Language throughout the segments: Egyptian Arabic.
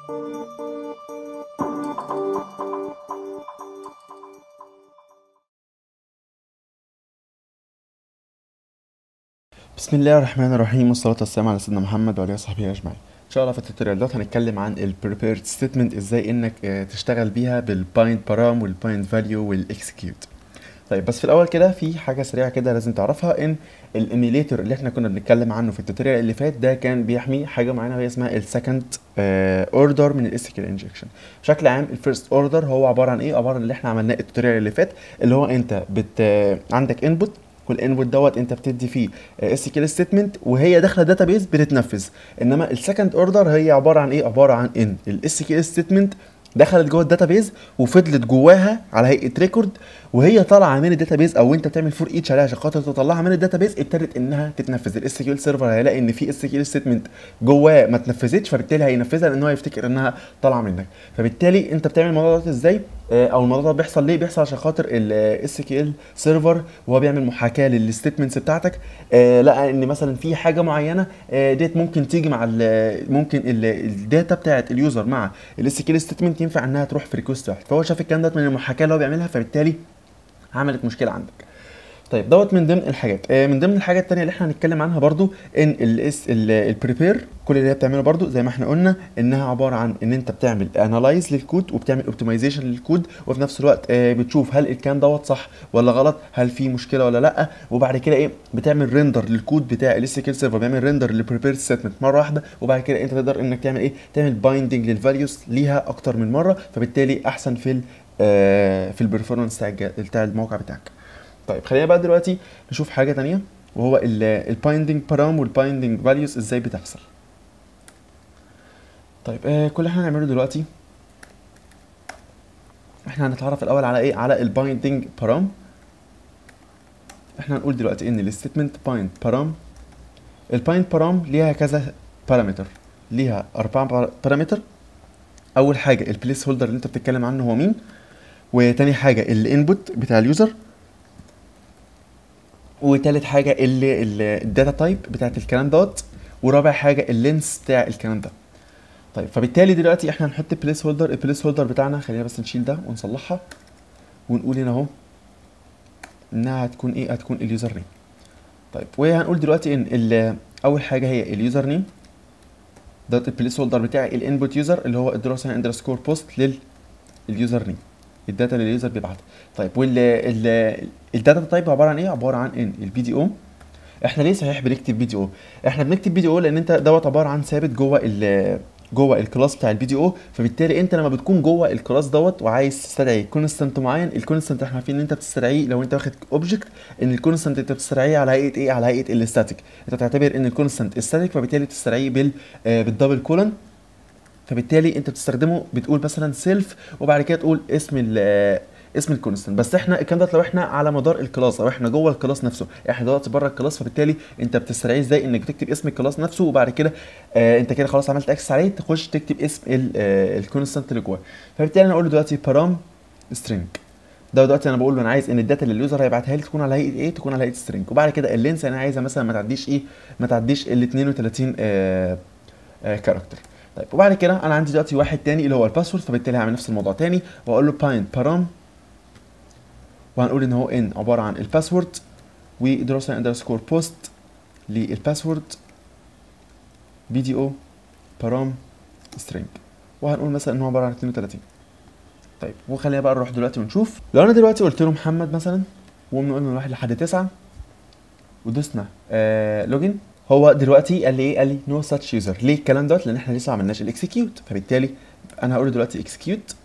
بسم الله الرحمن الرحيم والصلاة والسلام على سيدنا محمد وعلى آله وصحبه أجمعين. إن شاء الله في التوتوريال دوت هنتكلم عن ال prepared statement إزاي إنك آه، تشتغل بيها بال bind param وال bind value وال execute. طيب بس في الأول كده في حاجة سريعة كده لازم تعرفها إن الإيميليتور اللي إحنا كنا بنتكلم عنه في التوتوريال اللي فات ده كان بيحمي حاجة معينة وهي اسمها ال second آه، order من ال SQL injection. بشكل عام ال first order هو عبارة عن إيه؟ عبارة عن اللي إحنا عملناه التوتوريال اللي فات اللي هو أنت بت آه، عندك input والانبوت دوت انت بتدي فيه اس كيو ستيتمنت وهي داخله داتابيز بتتنفذ انما السكند اوردر هي عباره عن ايه عباره عن ان الاس كيو ستيتمنت دخلت جوه الداتابيز وفضلت جواها على هيئه ريكورد وهي طالعه من الداتابيز او انت بتعمل فور ايتش عليها عشان خاطر تطلعها من الداتابيز ابتدت انها تتنفذ الاس كيو سيرفر هيلاقي ان في اس كيو ستيتمنت جواه ما اتنفذتش فبالتالي هينفذها لان هو يفتكر انها طالعه منك فبالتالي انت بتعمل الموضوع ده ازاي آه، او الموضوع ده بيحصل ليه بيحصل عشان خاطر الاس كيو ال سيرفر وهو بيعمل محاكاه للستيتمنتس بتاعتك آه، لقى ان مثلا في حاجه معينه آه، ديت ممكن تيجي مع ال ممكن ال- الداتا بتاعت اليوزر مع الاس كيو ستيتمنت ينفع انها تروح في ريكوست واحد فهو شاف الكلام ده من المحاكاه اللي هو بيعملها فبالتالي عملت مشكله عندك طيب دوت من ضمن الحاجات آه، من ضمن الحاجات التانية اللي احنا هنتكلم عنها برضو ان الاس البريبير كل اللي هي بتعمله برضو زي ما احنا قلنا انها عباره عن ان انت بتعمل انالايز للكود وبتعمل اوبتمايزيشن للكود وفي نفس الوقت آه، بتشوف هل الكلام دوت صح ولا غلط هل في مشكله ولا لا وبعد كده ايه بتعمل ريندر للكود بتاع الاس كيل سيرفر بيعمل ريندر للبريبير ستمنت مره واحده وبعد كده انت تقدر انك تعمل ايه تعمل بايندنج للفاليوز ليها اكتر من مره فبالتالي احسن في ال آه، في البرفورمانس بتاع الج- بتاع الموقع بتاعك طيب خلينا بقى دلوقتي نشوف حاجه تانية وهو البايندنج بارام والبايندنج فاليوز ازاي بتحصل طيب آه كل اللي احنا هنعمله دلوقتي احنا هنتعرف الاول على ايه على البايندنج بارام احنا هنقول دلوقتي ان الستيتمنت بايند بارام البايند بارام ليها كذا بارامتر ليها اربع بارامتر اول حاجه البليس هولدر اللي انت بتتكلم عنه هو مين وتاني حاجه الانبوت بتاع اليوزر وتالت حاجه اللي الداتا تايب بتاعت الكلام دوت ورابع حاجه اللينس بتاع الكلام ده طيب فبالتالي دلوقتي احنا هنحط بليس هولدر البليس هولدر بتاعنا خلينا بس نشيل ده ونصلحها ونقول هنا اهو انها هتكون ايه هتكون اليوزر نيم طيب وهنقول دلوقتي ان ال- اول حاجه هي اليوزر نيم دوت البليس هولدر بتاعي الانبوت يوزر اللي هو الدراسه اندرسكور بوست لليوزر نيم الداتا اللي اليوزر بيبعتها طيب وال ال- الداتا تايب عباره عن ايه عباره عن ان البي دي او احنا ليه صحيح بنكتب بي دي او احنا بنكتب بي دي او لان انت دوت عباره عن ثابت جوه ال جوه الكلاس بتاع البي دي او فبالتالي انت لما بتكون جوه الكلاس دوت وعايز تستدعي كونستنت معين الكونستنت احنا عارفين ان انت بتستدعيه لو انت واخد اوبجكت ان الكونستنت انت بتستدعيه على هيئه ايه على هيئه الاستاتيك انت تعتبر ان الكونستنت استاتيك فبالتالي بتستدعيه بال آه، بالدبل كولن فبالتالي انت بتستخدمه بتقول مثلا سيلف وبعد كده تقول اسم ال آه، اسم الكونستنت بس احنا الكلام ده لو احنا على مدار الكلاس او احنا جوه الكلاس نفسه احنا دلوقتي بره الكلاس فبالتالي انت بتستدعيه ازاي انك تكتب اسم الكلاس نفسه وبعد كده آه انت كده خلاص عملت اكسس عليه تخش تكتب اسم الكونستنت اللي جواه فبالتالي انا اقول له دلوقتي بارام سترينج ده دلوقتي انا بقول له انا عايز ان الداتا اللي اليوزر هيبعتها لي تكون على هيئه ايه تكون على هيئه سترينج وبعد كده اللينس انا عايزها مثلا ما تعديش ايه ما تعديش ال 32 آه آه كاركتر طيب وبعد كده انا عندي دلوقتي واحد تاني اللي هو الباسورد فبالتالي هعمل نفس الموضوع تاني واقول له بايند بارام وهنقول ان هو ان عباره عن الباسورد ودراسه اندرسكور بوست للباسورد بي دي او بارام سترينج وهنقول مثلا ان هو عباره عن 32 طيب وخلينا بقى نروح دلوقتي ونشوف لو انا دلوقتي قلت له محمد مثلا وقمنا قلنا من واحد لحد تسعة ودوسنا آه لوجن هو دلوقتي قال لي ايه قال لي نو ساتش يوزر ليه الكلام دوت لان احنا لسه ما عملناش الاكسكيوت فبالتالي انا هقول له دلوقتي اكسكيوت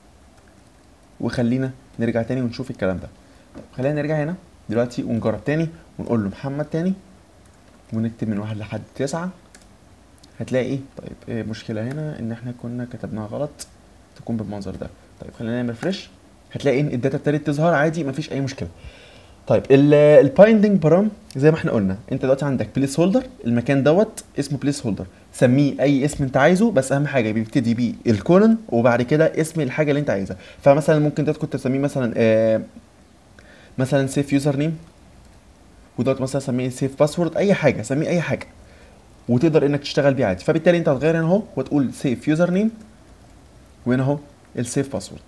وخلينا نرجع تاني ونشوف الكلام ده طيب خلينا نرجع هنا دلوقتي ونجرب تاني ونقول له محمد تاني ونكتب من واحد لحد تسعة هتلاقي ايه طيب إيه مشكلة هنا ان احنا كنا كتبناها غلط تكون بالمنظر ده طيب خلينا نعمل فريش هتلاقي ان الداتا ابتدت تظهر عادي مفيش اي مشكلة طيب البايندنج برام زي ما احنا قلنا انت دلوقتي عندك بليس هولدر المكان دوت اسمه بليس هولدر سميه اي اسم انت عايزه بس اهم حاجه بيبتدي بيه الكولن وبعد كده اسم الحاجه اللي انت عايزها فمثلا ممكن ده كنت تسميه مثلا آه مثلا سيف يوزر نيم ودوت مثلا سميه سيف باسورد اي حاجه سميه اي حاجه وتقدر انك تشتغل بيه عادي فبالتالي انت هتغير هنا اهو وتقول سيف يوزر نيم وهنا اهو السيف باسورد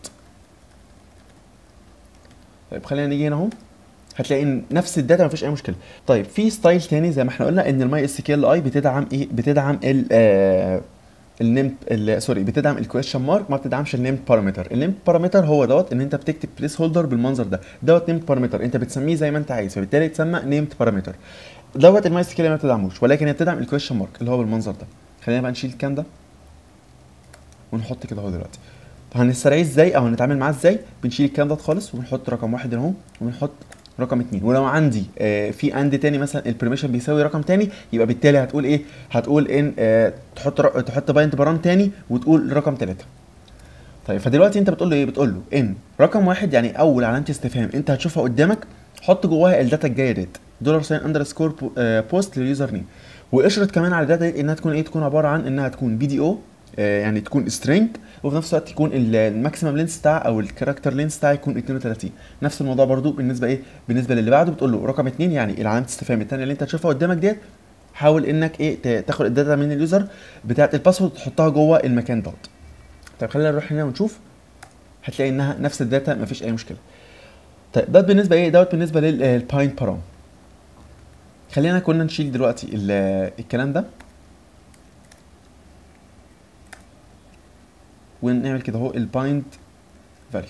طيب خلينا نيجي هنا اهو هتلاقي ان نفس الداتا مفيش اي مشكله طيب في ستايل تاني زي ما احنا قلنا ان الماي اس كيو ال اي بتدعم ايه بتدعم ال آه النيم سوري بتدعم الكويشن مارك ما بتدعمش النيم بارامتر النيم بارامتر هو دوت ان انت بتكتب بليس هولدر بالمنظر ده دوت نيم بارامتر انت بتسميه زي ما انت عايز فبالتالي يتسمى نيمد بارامتر دوت الماي اس كيو ما بتدعموش ولكن هي بتدعم الكويشن مارك اللي هو بالمنظر ده خلينا بقى نشيل الكام ده ونحط كده اهو دلوقتي هنسترعيه ازاي او هنتعامل معاه ازاي بنشيل الكلام ده خالص ونحط رقم واحد هنا اهو وبنحط رقم اتنين ولو عندي آه في اند تاني مثلا البرميشن بيساوي رقم تاني يبقى بالتالي هتقول ايه هتقول ان آه تحط ر... تحط بايند برام تاني وتقول رقم تلاته طيب فدلوقتي انت بتقول له ايه بتقول له ان رقم واحد يعني اول علامه استفهام انت هتشوفها قدامك حط جواها الداتا الجايه ديت دولار ساين اندرسكور بوست لليوزر نيم واشرط كمان على الداتا دي انها تكون ايه تكون عباره عن انها تكون بي دي او يعني تكون سترينج وفي نفس الوقت يكون الماكسيمم لينس بتاع او الكاركتر لينس بتاعي يكون 32 نفس الموضوع برضو بالنسبه ايه بالنسبه للي بعده بتقول له رقم 2 يعني العلامه الاستفهام الثانيه اللي انت هتشوفها قدامك ديت حاول انك ايه تاخد الداتا من اليوزر بتاعه الباسورد وتحطها جوه المكان دوت طيب خلينا نروح هنا ونشوف هتلاقي انها نفس الداتا مفيش اي مشكله طيب ده بالنسبه ايه دوت بالنسبه للباينت بارام خلينا كنا نشيل دلوقتي الكلام ده ونعمل كده اهو البايند فاليو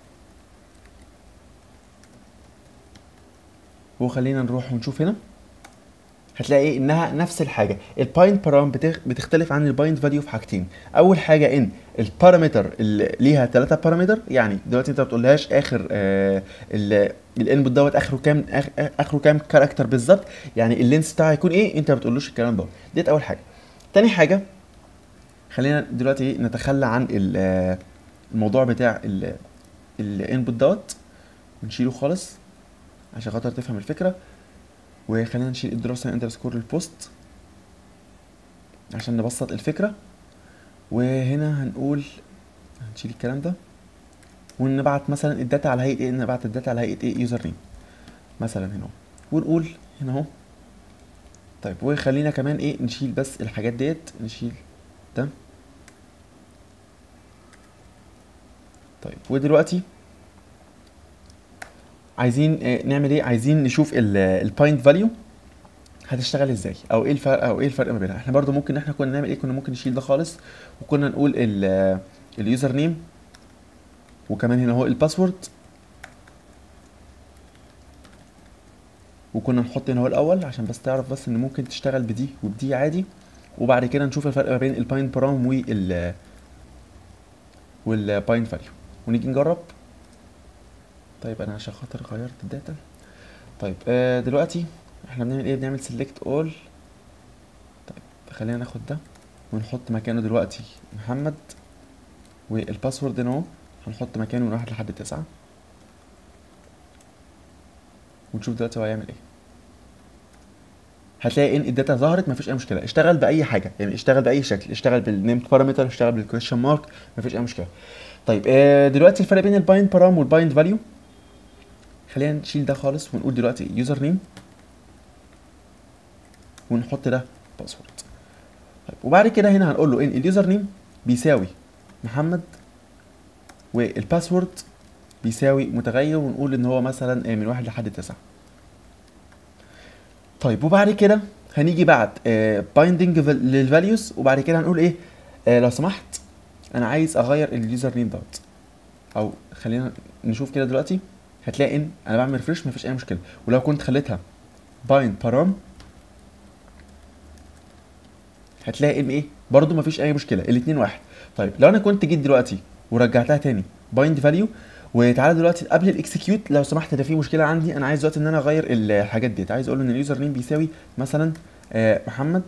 وخلينا نروح ونشوف هنا هتلاقي انها نفس الحاجه البايند بارام بتختلف عن البايند فاليو في حاجتين اول حاجه ان البارامتر اللي ليها ثلاثه بارامتر يعني دلوقتي انت ما بتقولهاش اخر آه الانبوت دوت اخره كام اخره كام كاركتر بالظبط يعني اللينس بتاعه هيكون ايه انت ما بتقولوش الكلام ده ديت اول حاجه تاني حاجه خلينا دلوقتي نتخلى عن الموضوع بتاع الانبوت دوت ونشيله خالص عشان خاطر تفهم الفكره وخلينا نشيل الدراسه اندرسكور البوست عشان نبسط الفكره وهنا هنقول هنشيل الكلام ده ونبعت مثلا الداتا على هيئه ايه نبعت الداتا على هيئه ايه يوزر نيم مثلا هنا ونقول هنا اهو طيب وخلينا كمان ايه نشيل بس الحاجات ديت نشيل ده طيب ودلوقتي عايزين نعمل ايه عايزين نشوف الباينت فاليو هتشتغل ازاي او ايه الفرق او ايه الفرق ما بينها احنا برضو ممكن احنا كنا نعمل ايه كنا ممكن نشيل ده خالص وكنا نقول اليوزر نيم وكمان هنا هو الباسورد وكنا نحط هنا هو الاول عشان بس تعرف بس ان ممكن تشتغل بدي وبدي عادي وبعد كده نشوف الفرق ما بين الباينت برام وال والباينت فاليو ونيجي نجرب طيب انا عشان خاطر غيرت الداتا طيب آه دلوقتي احنا بنعمل ايه بنعمل سيلكت اول طيب خلينا ناخد ده ونحط مكانه دلوقتي محمد والباسورد هنا اهو هنحط مكانه من واحد لحد تسعة ونشوف دلوقتي هو هيعمل ايه هتلاقي ان الداتا ظهرت مفيش اي مشكله اشتغل باي حاجه يعني اشتغل باي شكل اشتغل بالنيم بارامتر اشتغل بالكويشن مارك مفيش اي مشكله طيب آه دلوقتي الفرق بين البايند بارام والبايند فاليو خلينا نشيل ده خالص ونقول دلوقتي يوزر نيم ونحط ده باسورد طيب وبعد كده هنا هنقول له ان اليوزر نيم بيساوي محمد والباسورد بيساوي متغير ونقول ان هو مثلا من واحد لحد تسعة طيب وبعد كده هنيجي بعد بايندنج للفاليوز وبعد كده هنقول ايه آه لو سمحت انا عايز اغير اليوزر نيم دوت او خلينا نشوف كده دلوقتي هتلاقي ان انا بعمل ريفرش مفيش اي مشكله ولو كنت خليتها بايند بارام هتلاقي ان ايه برضو مفيش اي مشكله الاثنين واحد طيب لو انا كنت جيت دلوقتي ورجعتها تاني بايند فاليو وتعالى دلوقتي قبل الاكسكيوت لو سمحت ده في مشكله عندي انا عايز دلوقتي ان انا اغير الحاجات ديت عايز اقول ان اليوزر نيم بيساوي مثلا آه محمد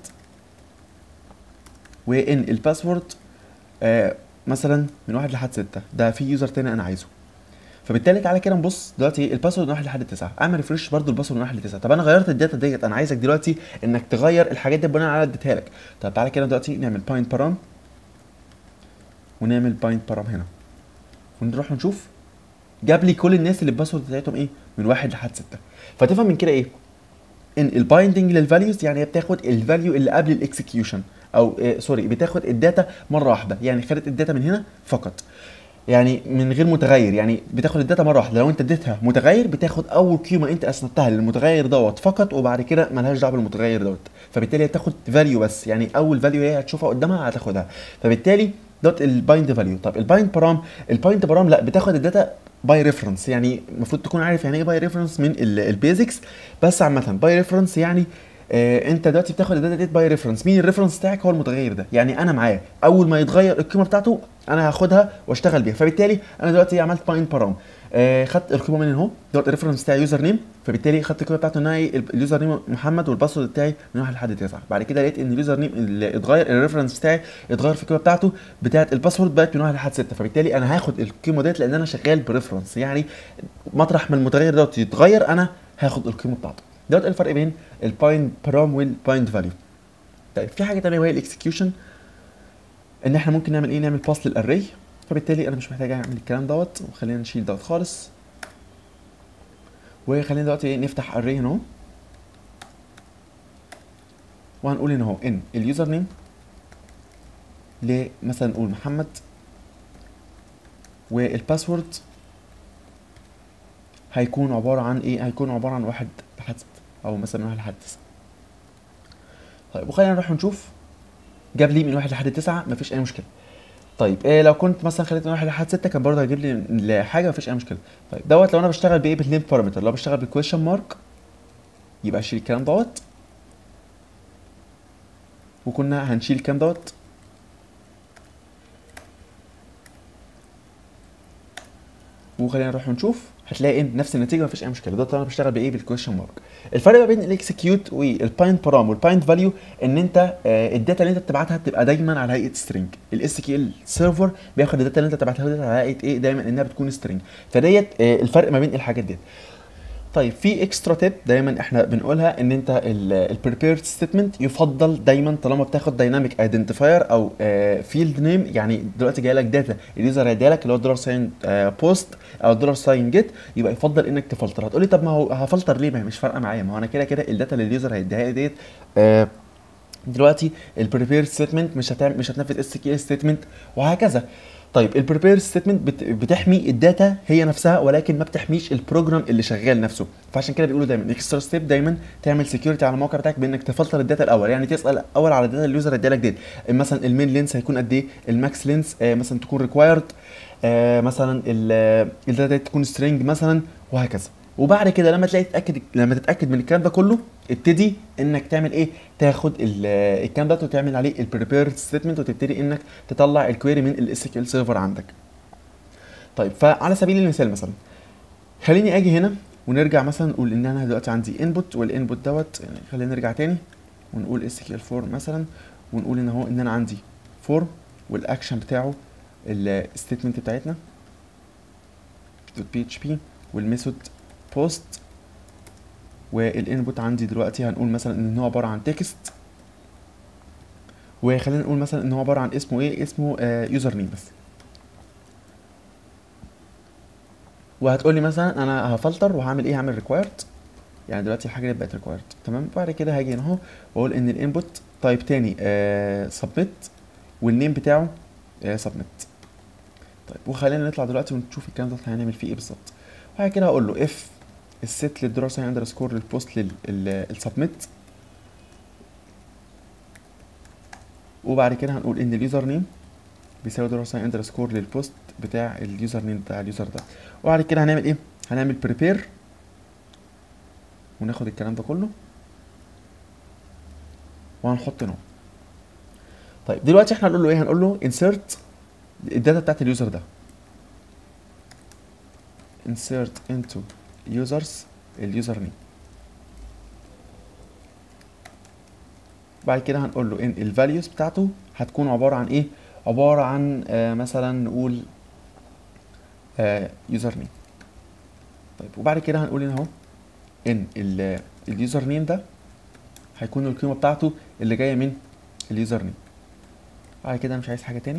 وان الباسورد آه مثلا من واحد لحد ستة ده في يوزر تاني انا عايزه فبالتالي تعالى كده نبص دلوقتي الباسورد من واحد لحد تسعة اعمل ريفرش برضو الباسورد من واحد لتسعة طب انا غيرت الداتا ديت انا عايزك دلوقتي انك تغير الحاجات دي بناء على اديتها لك طب تعالى كده دلوقتي نعمل بايند بارام ونعمل بايند بارام هنا ونروح نشوف جاب لي كل الناس اللي الباسورد بتاعتهم ايه من واحد لحد ستة فتفهم من كده ايه ان البايندنج للفاليوز يعني هي بتاخد الفاليو اللي قبل الاكسكيوشن او آه سوري بتاخد الداتا مره واحده يعني خدت الداتا من هنا فقط يعني من غير متغير يعني بتاخد الداتا مره واحده لو انت اديتها متغير بتاخد اول قيمه انت اسندتها للمتغير دوت فقط وبعد كده ملهاش دعوه بالمتغير دوت فبالتالي هتاخد فاليو بس يعني اول فاليو هي هتشوفها قدامها هتاخدها فبالتالي دوت البايند فاليو طب البايند برام البايند برام لا بتاخد الداتا باي ريفرنس يعني المفروض تكون عارف يعني ايه باي ريفرنس من البيزكس بس عامه باي ريفرنس يعني آه انت دلوقتي بتاخد الداتا ديت باي ريفرنس مين الريفرنس بتاعك هو المتغير ده يعني انا معاه اول ما يتغير القيمه بتاعته انا هاخدها واشتغل بيها فبالتالي انا دلوقتي عملت بايند برام آه خدت القيمه من اهو دوت الريفرنس بتاعي يوزر نيم فبالتالي خدت القيمه بتاعته ان اليوزر نيم محمد والباسورد بتاعي من 1 لحد 9 بعد كده لقيت ان اليوزر نيم اللي اتغير الريفرنس بتاعي اتغير في القيمه بتاعته بتاعت الباسورد بقت من 1 لحد 6 فبالتالي انا هاخد القيمه ديت لان انا شغال بريفرنس يعني مطرح ما المتغير دوت يتغير انا هاخد القيمه بتاعته دوت الفرق بين البايند برام والبايند فاليو طيب في حاجه ثانيه وهي الاكسكيوشن ان احنا ممكن نعمل ايه نعمل باس للاري فبالتالي انا مش محتاج اعمل الكلام دوت وخلينا نشيل دوت خالص وخلينا دلوقتي ايه نفتح اري هنا اهو وهنقول هنا اهو ان اليوزر نيم مثلا نقول محمد والباسورد هيكون عبارة عن ايه هيكون عبارة عن واحد لحد ستة او مثلا واحد لحد تسعة طيب وخلينا نروح نشوف جاب لي من واحد لحد تسعة مفيش اي مشكلة طيب إيه لو كنت مثلا خليت من واحد لحد ستة كان برضه هيجيب لي حاجة مفيش اي مشكلة طيب دوت لو انا بشتغل بايه بالنيم بارامتر لو بشتغل بالكويشن مارك يبقى اشيل الكلام دوت وكنا هنشيل الكلام دوت وخلينا نروح ونشوف هتلاقي ان نفس النتيجه مفيش اي مشكله ده انا بشتغل بايه بالكويشن مارك الفرق ما بين الاكسكيوت والبايند برام والبايند فاليو ان انت آه الداتا اللي انت بتبعتها بتبقى دايما على هيئه سترينج الاس كيو ال سيرفر بياخد الداتا اللي انت بتبعتها ديت على هيئه ايه دايما انها بتكون سترينج فديت آه الفرق ما بين الحاجات ديت طيب في اكسترا تيب دايما احنا بنقولها ان انت البريبيرد ستيتمنت يفضل دايما طالما بتاخد دايناميك ايدنتيفاير او فيلد نيم يعني دلوقتي جاي لك داتا اليوزر هيديها لك اللي هو دولار ساين بوست او دولار ساين جيت يبقى يفضل انك تفلتر هتقولي طب ما هو هفلتر ليه ما هي مش فارقه معايا ما هو انا كده كده الداتا اللي اليوزر هيديها لي ديت آه دلوقتي البريبير ستيتمنت مش هتعمل مش هتنفذ اس كي ستيتمنت وهكذا طيب البريبير ستيتمنت بت... بتحمي الداتا هي نفسها ولكن ما بتحميش البروجرام اللي شغال نفسه فعشان كده بيقولوا دايما اكسترا ستيب دايما تعمل سكيورتي على الموقع بتاعك بانك تفلتر الداتا الاول يعني تسال اول على الداتا اللي اليوزر ادالك ديت مثلا المين لينس هيكون قد ايه الماكس لينس آه مثلا تكون ريكوايرد آه مثلا الداتا تكون سترينج مثلا وهكذا وبعد كده لما تلاقي تتاكد لما تتاكد من الكلام ده كله ابتدي انك تعمل ايه تاخد الكلام ده وتعمل عليه البريبير ستيتمنت وتبتدي انك تطلع الكويري من الاس كيو ال سيرفر عندك طيب فعلى سبيل المثال مثلا خليني اجي هنا ونرجع مثلا نقول ان انا دلوقتي عندي انبوت والانبوت دوت يعني خلينا نرجع تاني ونقول اس كيو ال فورم مثلا ونقول ان هو ان انا عندي فورم والاكشن بتاعه الستيتمنت بتاعتنا دوت بي اتش بي والميثود بوست والانبوت عندي دلوقتي هنقول مثلا ان هو عباره عن تكست وخلينا نقول مثلا ان هو عباره عن اسمه ايه اسمه آه يوزر نيم بس وهتقول لي مثلا انا هفلتر وهعمل ايه هعمل ريكوايرد يعني دلوقتي الحاجه دي بقت ريكوايرد تمام بعد كده هاجي هنا اهو واقول ان الانبوت تايب تاني آه سبميت والنيم بتاعه آه سبميت طيب وخلينا نطلع دلوقتي ونشوف الكلام ده هنعمل فيه ايه بالظبط وبعد كده هقول له اف الست للدراسه اندرسكور للبوست للسبميت وبعد كده هنقول ان اليوزر نيم بيساوي دراسه اندرسكور للبوست بتاع اليوزر نيم بتاع اليوزر ده وبعد كده هنعمل ايه هنعمل بريبير وناخد الكلام ده كله وهنحط هنا طيب دلوقتي احنا هنقول له ايه هنقول له insert الداتا بتاعت اليوزر ده insert into users اليوزر نيم بعد كده هنقول له ان الفاليوز بتاعته هتكون عباره عن ايه عباره عن آه مثلا نقول آه يوزر نيم طيب وبعد كده هنقول هنا اهو ان اليوزر نيم ده هيكون القيمه بتاعته اللي جايه من اليوزر نيم بعد كده انا مش عايز حاجه تاني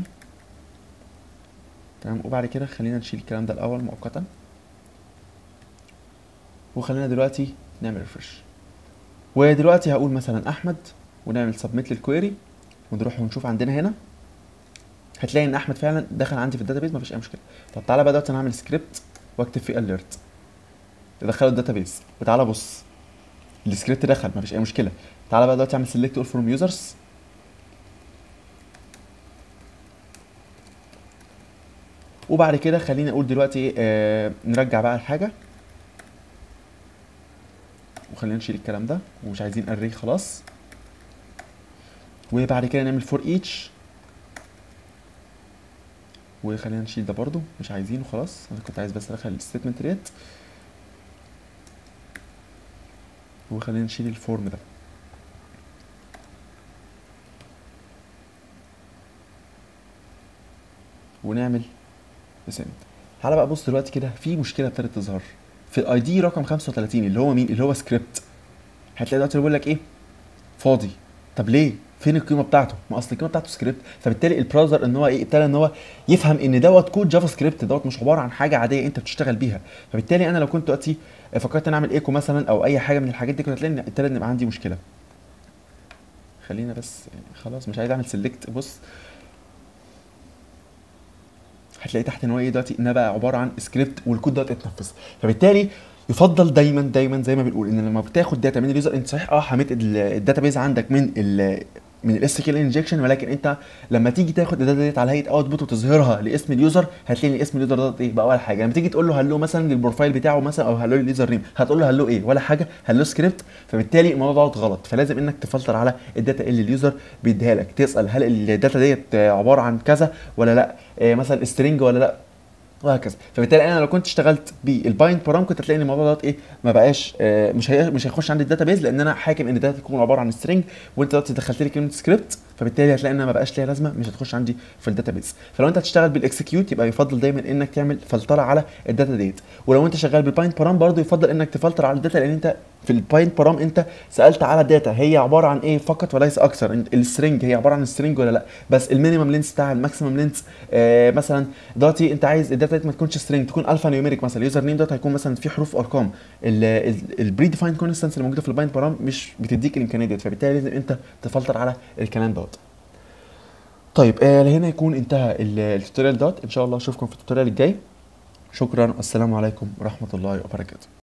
تمام وبعد كده خلينا نشيل الكلام ده الاول مؤقتا وخلينا دلوقتي نعمل ريفرش ودلوقتي هقول مثلا احمد ونعمل سبميت للكويري ونروح ونشوف عندنا هنا هتلاقي ان احمد فعلا دخل عندي في الداتابيز مفيش اي مشكله طب تعالى بقى دلوقتي انا هعمل سكريبت واكتب فيه اليرت ادخله الداتابيز وتعالى بص السكريبت دخل مفيش اي مشكله تعالى بقى دلوقتي اعمل سيلكت اول فروم يوزرز وبعد كده خليني اقول دلوقتي آه نرجع بقى الحاجه وخلينا نشيل الكلام ده ومش عايزين اري خلاص وبعد كده نعمل فور ايتش وخلينا نشيل ده برضو مش عايزينه خلاص انا كنت عايز بس ادخل الستيتمنت ريت وخلينا نشيل الفورم ده ونعمل سند تعالى بقى بص دلوقتي كده في مشكله ابتدت تظهر في الاي دي رقم 35 اللي هو مين اللي هو سكريبت هتلاقي دلوقتي بيقول لك ايه فاضي طب ليه فين القيمه بتاعته ما اصل القيمه بتاعته سكريبت فبالتالي البراوزر ان هو ايه ابتدى ان هو يفهم ان دوت كود جافا سكريبت دوت مش عباره عن حاجه عاديه انت بتشتغل بيها فبالتالي انا لو كنت دلوقتي فكرت ان اعمل ايكو مثلا او اي حاجه من الحاجات دي كنت هتلاقي ان ابتدى ان يبقى عندي مشكله خلينا بس يعني خلاص مش عايز اعمل سيلكت بص هتلاقي تحت ان هو ايه دلوقتي انها بقى عباره عن سكريبت والكود دوت اتنفذ فبالتالي يفضل دايما دايما زي ما بنقول ان لما بتاخد داتا من اليوزر انت صحيح اه حميت الداتا بيز عندك من ال من الاس كيل انجكشن ولكن انت لما تيجي تاخد الداتا ديت على هيئه اوتبوت وتظهرها لاسم اليوزر هتلاقي ان اسم اليوزر دوت ايه بقى ولا حاجه لما تيجي تقول له هلو مثلا للبروفايل بتاعه مثلا او هلو لليوزر نيم هتقول له هلو ايه ولا حاجه هلو سكريبت فبالتالي الموضوع دوت غلط فلازم انك تفلتر على الداتا اللي اليوزر بيديها لك تسال هل الداتا ديت عباره عن كذا ولا لا إيه مثلا سترينج ولا لا وهكذا فبالتالي انا لو كنت اشتغلت بالبايند بارام كنت هتلاقي ان الموضوع دوت ايه ما بقاش آه مش هي مش هيخش عندي الداتا بيز لان انا حاكم ان الداتا تكون عباره عن سترينج وانت دلوقتي دخلت لي كلمه سكريبت فبالتالي هتلاقي انها ما بقاش ليها لازمه مش هتخش عندي في الداتا بيز فلو انت هتشتغل بالاكسكيوت يبقى يفضل دايما انك تعمل فلتره على الداتا ديت ولو انت شغال بالبايند بارام برضه يفضل انك تفلتر على الداتا لان انت في البايند بارام انت سالت على الداتا هي عباره عن ايه فقط وليس اكثر السترنج هي عباره عن سترنج ولا لا بس المينيمم لينس بتاع الماكسيمم لينس آه مثلا دلوقتي انت عايز الداتا ديت ما تكونش سترنج تكون الفا نيوميريك مثلا اليوزر نيم دوت هيكون مثلا فيه حروف ارقام البري ديفايند كونستانس اللي موجوده في البايند بارام مش بتديك الامكانيه ديت فبالتالي لازم انت تفلتر على الكلام دوت طيب آه لهنا يكون انتهى التوتوريال دوت ان شاء الله اشوفكم في التوتوريال الجاي شكرا والسلام عليكم ورحمه الله وبركاته